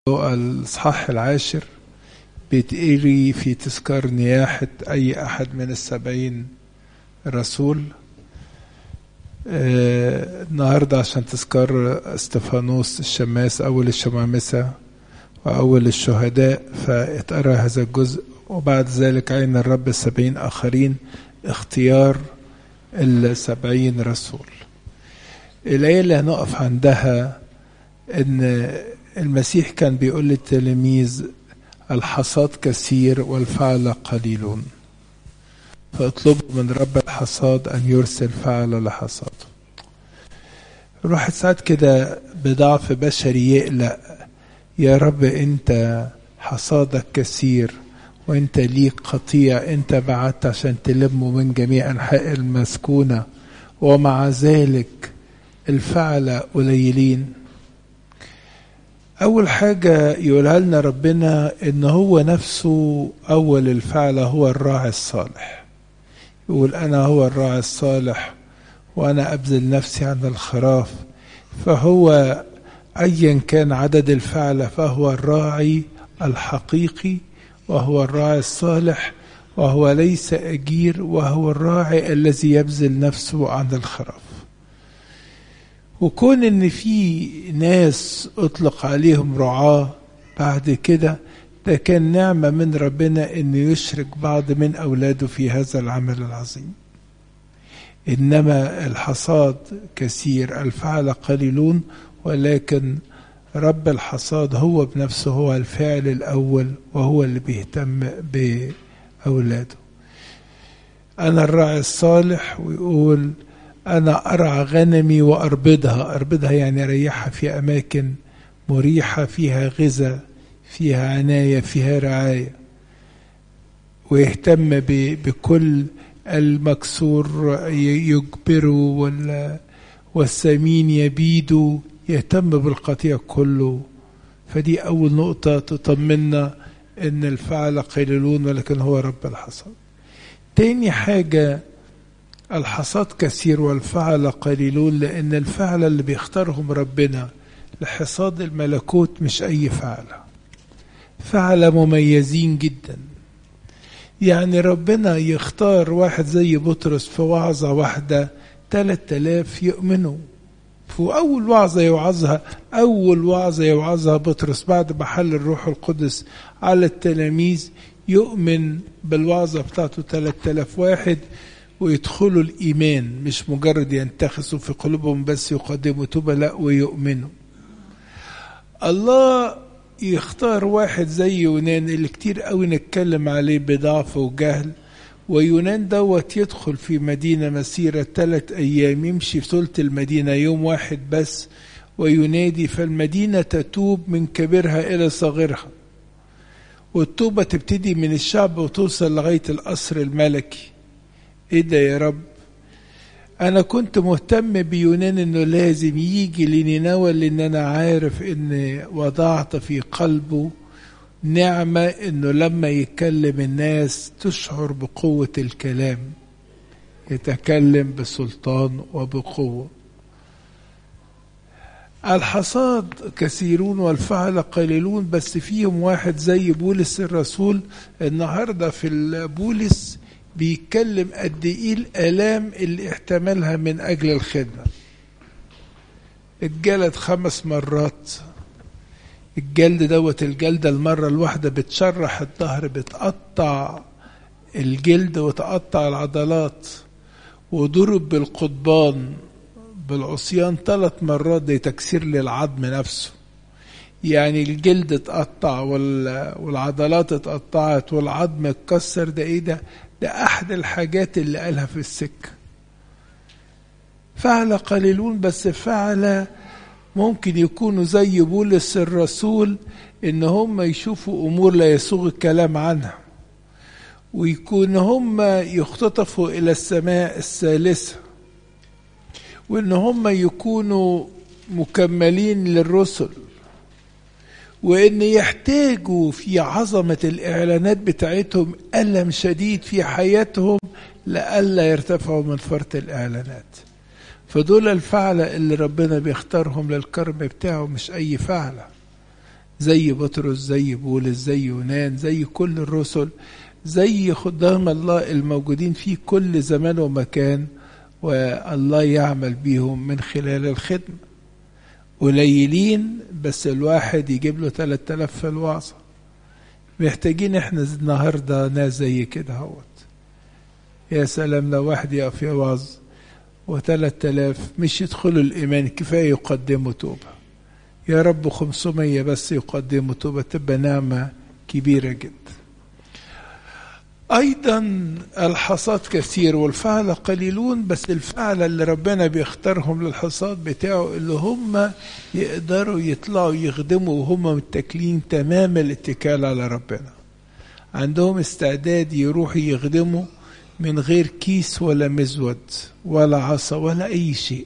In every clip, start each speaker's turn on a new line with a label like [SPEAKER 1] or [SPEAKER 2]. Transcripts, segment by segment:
[SPEAKER 1] الإصحاح العاشر بيتقري في تذكار نياحة أي أحد من السبعين رسول آه النهاردة عشان تذكر استفانوس الشماس أول الشمامسة وأول الشهداء فاتقرأ هذا الجزء وبعد ذلك عين الرب السبعين آخرين اختيار السبعين رسول الآية اللي هنقف عندها إن المسيح كان بيقول للتلاميذ الحصاد كثير والفعل قليلون فاطلبوا من رب الحصاد أن يرسل فعل لحصاده الواحد ساعات كده بضعف بشري يقلق يا رب أنت حصادك كثير وانت ليك قطيع انت بعت عشان تلمه من جميع انحاء المسكونه ومع ذلك الفعل قليلين اول حاجه يقولها لنا ربنا ان هو نفسه اول الفعل هو الراعي الصالح يقول انا هو الراعي الصالح وانا ابذل نفسي عن الخراف فهو ايا كان عدد الفعل فهو الراعي الحقيقي وهو الراعي الصالح وهو ليس أجير وهو الراعي الذي يبذل نفسه عن الخراف وكون ان في ناس اطلق عليهم رعاة بعد كده ده كان نعمة من ربنا ان يشرك بعض من اولاده في هذا العمل العظيم انما الحصاد كثير الفعل قليلون ولكن رب الحصاد هو بنفسه هو الفاعل الأول وهو اللي بيهتم بأولاده أنا الراعي الصالح ويقول أنا أرعى غنمي وأربدها أربدها يعني أريحها في أماكن مريحة فيها غذاء فيها عناية فيها رعاية ويهتم بكل المكسور يجبره والسمين يبيده يهتم بالقطيع كله فدي أول نقطة تطمنا إن الفعل قليلون ولكن هو رب الحصاد تاني حاجة الحصاد كثير والفعل قليلون لأن الفعل اللي بيختارهم ربنا لحصاد الملكوت مش أي فعل فعل مميزين جدا يعني ربنا يختار واحد زي بطرس في وعظة واحدة تلات آلاف يؤمنوا وأول وعظة يوعظها أول وعظة يوعظها بطرس بعد ما حل الروح القدس على التلاميذ يؤمن بالوعظة بتاعته 3000 واحد ويدخلوا الإيمان مش مجرد ينتخسوا في قلوبهم بس يقدموا توبة لا ويؤمنوا الله يختار واحد زي يونان اللي كتير قوي نتكلم عليه بضعف وجهل ويونان دوت يدخل في مدينة مسيرة ثلاث أيام يمشي في ثلث المدينة يوم واحد بس وينادي فالمدينة تتوب من كبيرها إلى صغيرها والتوبة تبتدي من الشعب وتوصل لغاية القصر الملكي إيه ده يا رب أنا كنت مهتم بيونان إنه لازم يجي لنينوى لأن أنا عارف إن وضعت في قلبه نعمة انه لما يتكلم الناس تشعر بقوة الكلام يتكلم بسلطان وبقوة الحصاد كثيرون والفعل قليلون بس فيهم واحد زي بولس الرسول النهارده في بولس بيتكلم قد ايه الالام اللي احتملها من اجل الخدمه اتجلد خمس مرات الجلد دوت الجلدة المرة الواحدة بتشرح الظهر بتقطع الجلد وتقطع العضلات وضرب بالقضبان بالعصيان ثلاث مرات ده تكسير للعظم نفسه يعني الجلد اتقطع والعضلات اتقطعت والعظم اتكسر ده ايه ده ده احد الحاجات اللي قالها في السكة فعل قليلون بس فعل ممكن يكونوا زي بولس الرسول ان هم يشوفوا امور لا يسوغ الكلام عنها ويكون هم يختطفوا الى السماء الثالثه وان هم يكونوا مكملين للرسل وان يحتاجوا في عظمه الاعلانات بتاعتهم الم شديد في حياتهم لئلا يرتفعوا من فرط الاعلانات فدول الفعلة اللي ربنا بيختارهم للكرم بتاعه مش أي فعلة زي بطرس زي بولس زي يونان زي كل الرسل زي خدام الله الموجودين في كل زمان ومكان والله يعمل بيهم من خلال الخدمة قليلين بس الواحد يجيب له 3000 في الوعظة محتاجين احنا النهارده ناس زي كده اهوت يا سلام لو واحد يقف يوعظ وثلاث آلاف مش يدخلوا الإيمان كفاية يقدموا توبة يا رب خمسمية بس يقدموا توبة تبقى نعمة كبيرة جدا أيضا الحصاد كثير والفعل قليلون بس الفعل اللي ربنا بيختارهم للحصاد بتاعه اللي هم يقدروا يطلعوا يخدموا وهم متكلين تمام الاتكال على ربنا عندهم استعداد يروحوا يخدموا من غير كيس ولا مزود ولا عصا ولا أي شيء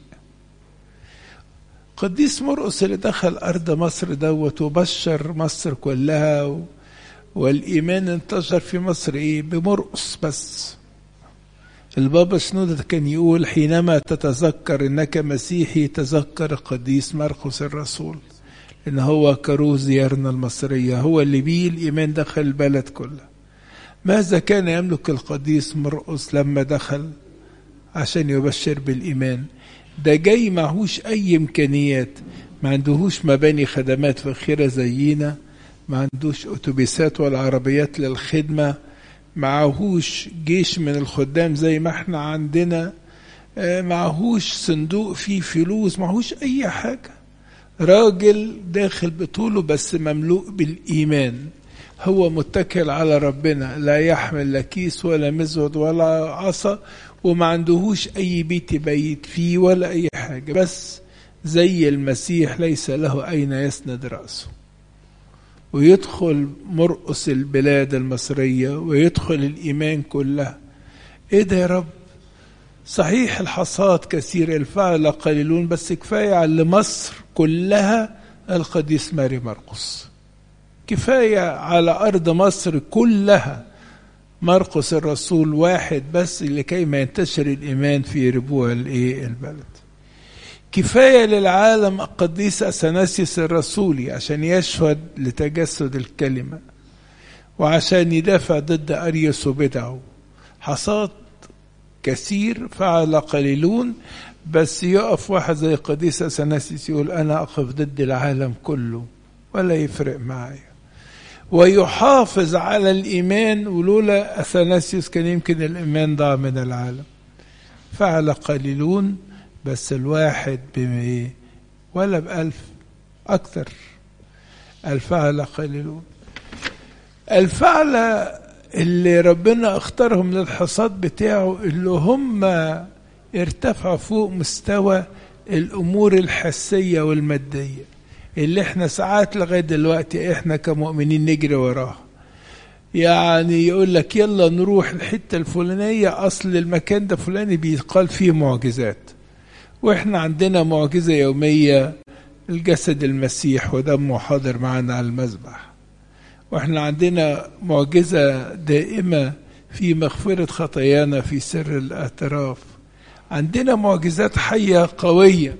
[SPEAKER 1] قديس مرقس اللي دخل أرض مصر دوت وبشر مصر كلها و... والإيمان انتشر في مصر إيه بمرقس بس البابا شنودة كان يقول حينما تتذكر إنك مسيحي تذكر قديس مرقس الرسول إن هو كروز ديارنا المصرية هو اللي بيه الإيمان دخل البلد كلها ماذا كان يملك القديس مرقس لما دخل عشان يبشر بالإيمان ده جاي معهوش أي إمكانيات ما عندهوش مباني خدمات فخيرة زينا ما عندوش أتوبيسات ولا عربيات للخدمة معهوش جيش من الخدام زي ما احنا عندنا معهوش صندوق فيه فلوس معهوش أي حاجة راجل داخل بطوله بس مملوء بالإيمان هو متكل على ربنا لا يحمل لا كيس ولا مزود ولا عصا وما عندهوش أي بيت يبيت فيه ولا أي حاجة بس زي المسيح ليس له أين يسند رأسه ويدخل مرقص البلاد المصرية ويدخل الإيمان كلها إيه ده يا رب صحيح الحصاد كثير الفعل قليلون بس كفاية على مصر كلها القديس ماري مرقس كفاية على أرض مصر كلها مرقس الرسول واحد بس لكي ما ينتشر الإيمان في ربوع الإيه البلد كفاية للعالم القديس أثناسيوس الرسولي عشان يشهد لتجسد الكلمة وعشان يدافع ضد أريوس وبدعه حصاد كثير فعل قليلون بس يقف واحد زي القديس أثناسيوس يقول أنا أقف ضد العالم كله ولا يفرق معايا ويحافظ على الإيمان ولولا أثناسيوس كان يمكن الإيمان ضاع من العالم فعل قليلون بس الواحد بإيه ولا بألف أكثر الفعل قليلون الفعل اللي ربنا اختارهم للحصاد بتاعه اللي هم ارتفعوا فوق مستوى الأمور الحسية والمادية اللي احنا ساعات لغاية دلوقتي احنا كمؤمنين نجري وراها يعني يقول لك يلا نروح الحتة الفلانية أصل المكان ده فلاني بيقال فيه معجزات واحنا عندنا معجزة يومية الجسد المسيح ودمه حاضر معنا على المذبح واحنا عندنا معجزة دائمة في مغفرة خطايانا في سر الاعتراف عندنا معجزات حية قوية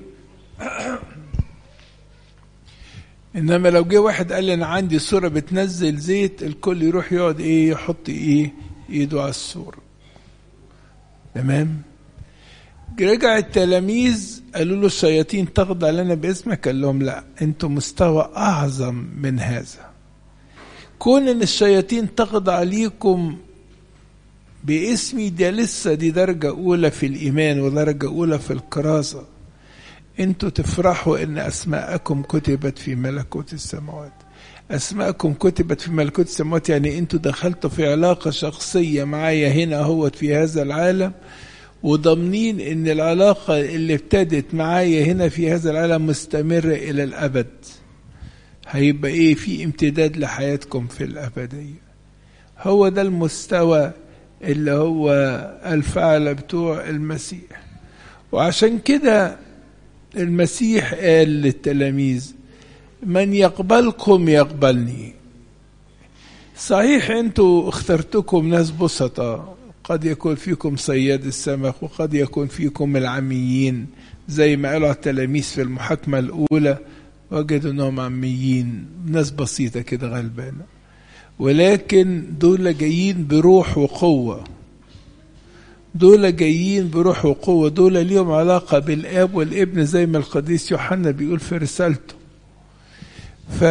[SPEAKER 1] انما لو جه واحد قال لي انا عندي صورة بتنزل زيت الكل يروح يقعد ايه يحط ايه ايده على الصورة تمام رجع التلاميذ قالوا له الشياطين تخضع لنا باسمك قال لهم لا انتم مستوى اعظم من هذا كون ان الشياطين تخضع ليكم باسمي ده لسه دي درجة أولى في الإيمان ودرجة أولى في الكراسة انتوا تفرحوا ان أسماءكم كتبت في ملكوت السماوات أسماءكم كتبت في ملكوت السماوات يعني انتوا دخلتوا في علاقة شخصية معايا هنا اهوت في هذا العالم وضامنين ان العلاقة اللي ابتدت معايا هنا في هذا العالم مستمرة الى الابد هيبقى ايه في امتداد لحياتكم في الابدية هو ده المستوى اللي هو الفعل بتوع المسيح وعشان كده المسيح قال للتلاميذ من يقبلكم يقبلني صحيح انتوا اخترتكم ناس بسطة قد يكون فيكم صياد السمك وقد يكون فيكم العميين زي ما قالوا التلاميذ في المحاكمة الأولى وجدوا انهم عميين ناس بسيطة كده غلبانة ولكن دول جايين بروح وقوة دول جايين بروح وقوة دول ليهم علاقة بالآب والابن زي ما القديس يوحنا بيقول في رسالته ف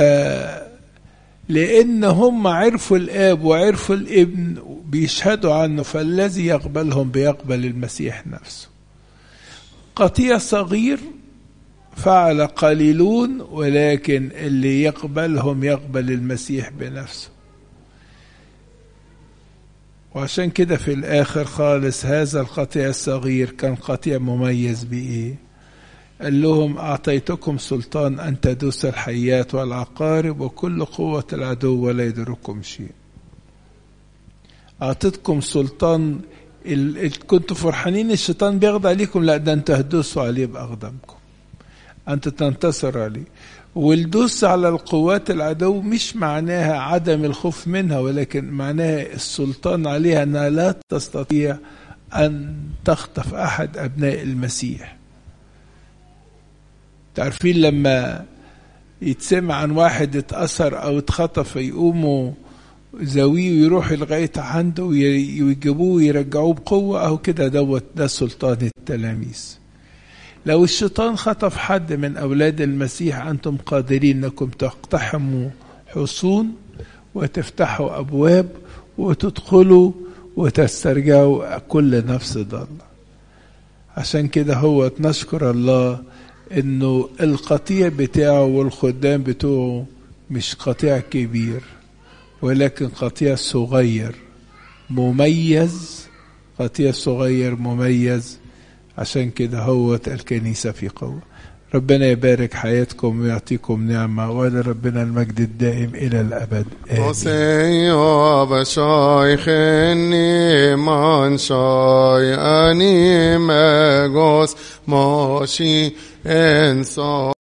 [SPEAKER 1] لأن هم عرفوا الآب وعرفوا الابن بيشهدوا عنه فالذي يقبلهم بيقبل المسيح نفسه قطيع صغير فعل قليلون ولكن اللي يقبلهم يقبل المسيح بنفسه وعشان كده في الآخر خالص هذا القطيع الصغير كان قطيع مميز بإيه قال لهم أعطيتكم سلطان أن تدوس الحيات والعقارب وكل قوة العدو ولا يدركم شيء أعطيتكم سلطان ال... ال... كنتوا فرحانين الشيطان بيغضى عليكم لا ده انتوا هتدوسوا عليه بأقدامكم أنت تنتصر عليه والدوس على القوات العدو مش معناها عدم الخوف منها ولكن معناها السلطان عليها أنها لا تستطيع أن تخطف أحد أبناء المسيح تعرفين لما يتسمع عن واحد اتأثر أو اتخطف يقوموا زاويه ويروحوا لغاية عنده ويجيبوه ويرجعوه بقوة أهو كده دوت ده سلطان التلاميذ لو الشيطان خطف حد من أولاد المسيح أنتم قادرين أنكم تقتحموا حصون وتفتحوا أبواب وتدخلوا وتسترجعوا كل نفس ضالة عشان كده هو نشكر الله انه القطيع بتاعه والخدام بتوعه مش قطيع كبير ولكن قطيع صغير مميز قطيع صغير مميز عشان كده هو الكنيسة في قوة ربنا يبارك حياتكم ويعطيكم نعمة ولربنا المجد الدائم إلى الأبد
[SPEAKER 2] وسيا بشايخني من شاي أني مجوس ماشي إنسان